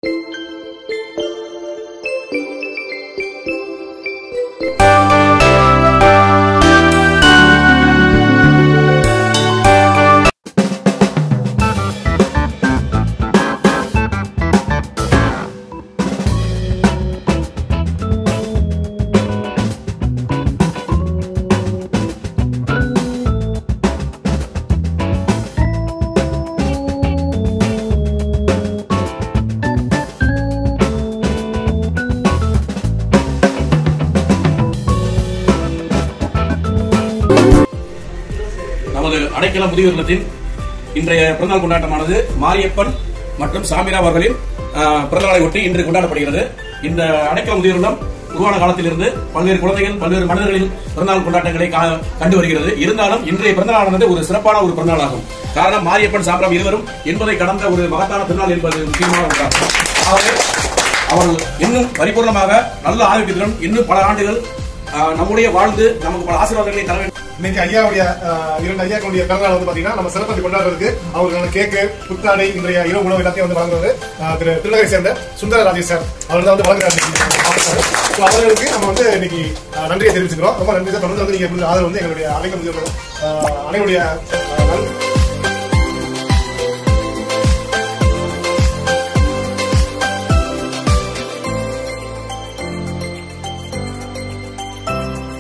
நமது அடைக்கலம் முதியோர் இல்லத்தின் இன்றைய பிறந்தநாள் கொண்டாட்டமானது மாரியப்பன் மற்றும் சாமிரா அவர்களின் ஆஹ், பிறந்தநாளை ஒட்டி இன்று கொண்டாடப்படுகிறது இந்த அடைக்கலம் முதியோர் இல்லம் உருவான காலத்திலிருந்து பல்வேறு குழந்தைகள் பல்வேறு மனிதர்களின் பிறந்தநாள் கொண்டாட்டங்களை கா- கண்டு வருகிறது இருந்தாலும் இன்றைய பிறந்தநாளானது ஒரு சிறப்பான ஒரு பிறந்தநாளாகும் காரணம் மாரியப்பன் சாமிராம் இருவரும் என்பதை கடந்த ஒரு மகத்தான திருநாள் என்பது முக்கியமான ஒன்றாகும் ஆகவே அவர்கள் இன்னும் பரிபூர்ணமாக நல்ல ஆரோக்கியத்துடன் இன்னும் பல ஆண்டுகள் ஆஹ், நம்முடைய வாழ்ந்து நமக்கு பல ஆசீர்வாதங்களை தர வேண்டும் இன்னைக்கு ஐயாவுடைய அஹ், இரண்டு ஐயாக்களுடைய பிறந்தநாள் வந்து பாத்தீங்கன்னா நம்ம சிறப்பதி கொண்டாடுறதுக்கு அவர்களுக்கான கேக்கு புத்தாடை இன்றைய இரவு உணவு எல்லாத்தையும் வந்து வழங்குறது அஹ், திரு திருநகரை சேர்ந்த சுந்தர ராஜேஷ் சார் அவர் தான் வந்து வழங்குறாரு இன்னைக்கு. So, அவர்களுக்கு நம்ம வந்து இன்னைக்கு அஹ், நன்றியை தெரிவிச்சுக்கிறோம் ரொம்ப நன்றி சார் தொடர்ந்து வந்து நீங்க கொடுத்த ஆதரவு வந்து எங்களுடைய அனைவருடைய அனைவருடைய அஹ், நல்-